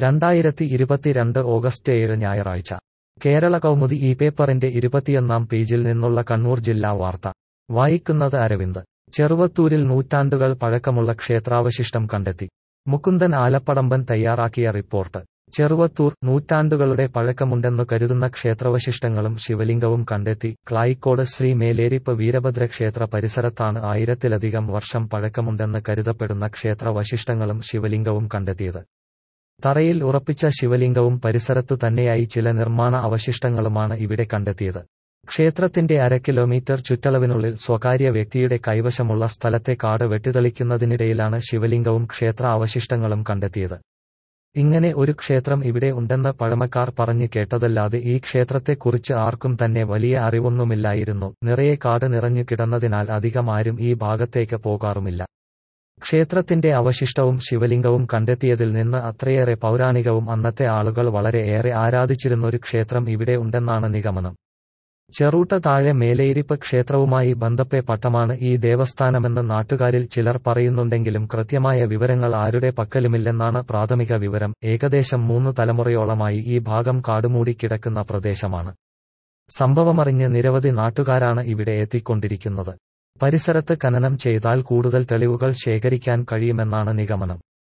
രണ്ടായിരത്തി ഇരുപത്തിരണ്ട് ഓഗസ്റ്റ് ഏഴ് ഞായറാഴ്ച കേരള കൗമുദി ഈ പേപ്പറിന്റെ ഇരുപത്തിയൊന്നാം പേജിൽ നിന്നുള്ള കണ്ണൂർ ജില്ലാ വാർത്ത വായിക്കുന്നത് അരവിന്ദ് ചെറുവത്തൂരിൽ നൂറ്റാണ്ടുകൾ പഴക്കമുള്ള ക്ഷേത്രാവശിഷ്ടം കണ്ടെത്തി മുകുന്ദൻ ആലപ്പടമ്പൻ തയ്യാറാക്കിയ റിപ്പോർട്ട് ചെറുവത്തൂർ നൂറ്റാണ്ടുകളുടെ പഴക്കമുണ്ടെന്നു കരുതുന്ന ക്ഷേത്രാവശിഷ്ടങ്ങളും ശിവലിംഗവും കണ്ടെത്തി ക്ലായിക്കോട് ശ്രീ മേലേരിപ്പ് വീരഭദ്ര ക്ഷേത്ര പരിസരത്താണ് ആയിരത്തിലധികം വർഷം പഴക്കമുണ്ടെന്ന് കരുതപ്പെടുന്ന ക്ഷേത്രാവശിഷ്ടങ്ങളും ശിവലിംഗവും കണ്ടെത്തിയത് തറയിൽ ഉറപ്പിച്ച ശിവലിംഗവും പരിസരത്തു തന്നെയായി ചില നിർമ്മാണ അവശിഷ്ടങ്ങളുമാണ് ഇവിടെ കണ്ടെത്തിയത് ക്ഷേത്രത്തിന്റെ അര കിലോമീറ്റർ ചുറ്റളവിനുള്ളിൽ സ്വകാര്യ വ്യക്തിയുടെ കൈവശമുള്ള സ്ഥലത്തെ കാട് വെട്ടിതെളിക്കുന്നതിനിടയിലാണ് ശിവലിംഗവും ക്ഷേത്ര അവശിഷ്ടങ്ങളും കണ്ടെത്തിയത് ഇങ്ങനെ ഒരു ക്ഷേത്രം ഇവിടെ ഉണ്ടെന്ന് പഴമക്കാർ പറഞ്ഞു കേട്ടതല്ലാതെ ഈ ക്ഷേത്രത്തെക്കുറിച്ച് ആർക്കും തന്നെ വലിയ അറിവൊന്നുമില്ലായിരുന്നു നിറയെ കാട് നിറഞ്ഞു കിടന്നതിനാൽ അധികം ആരും ഈ ഭാഗത്തേക്ക് പോകാറുമില്ല ക്ഷേത്രത്തിന്റെ അവശിഷ്ടവും ശിവലിംഗവും കണ്ടെത്തിയതിൽ നിന്ന് അത്രയേറെ പൗരാണികവും അന്നത്തെ ആളുകൾ വളരെ ഏറെ ആരാധിച്ചിരുന്നൊരു ക്ഷേത്രം ഇവിടെ ഉണ്ടെന്നാണ് നിഗമനം ചെറൂട്ട താഴെ മേലേരിപ്പ് ക്ഷേത്രവുമായി ബന്ധപ്പെട്ടമാണ് ഈ ദേവസ്ഥാനമെന്ന് നാട്ടുകാരിൽ ചിലർ പറയുന്നുണ്ടെങ്കിലും കൃത്യമായ വിവരങ്ങൾ ആരുടെ പക്കലുമില്ലെന്നാണ് പ്രാഥമിക വിവരം ഏകദേശം മൂന്ന് തലമുറയോളമായി ഈ ഭാഗം കാടുമൂടി കിടക്കുന്ന പ്രദേശമാണ് സംഭവമറിഞ്ഞ് നിരവധി നാട്ടുകാരാണ് ഇവിടെ എത്തിക്കൊണ്ടിരിക്കുന്നത് പരിസരത്ത് ഖനനം ചെയ്താൽ കൂടുതൽ തെളിവുകൾ ശേഖരിക്കാൻ കഴിയുമെന്നാണ് നിഗമനം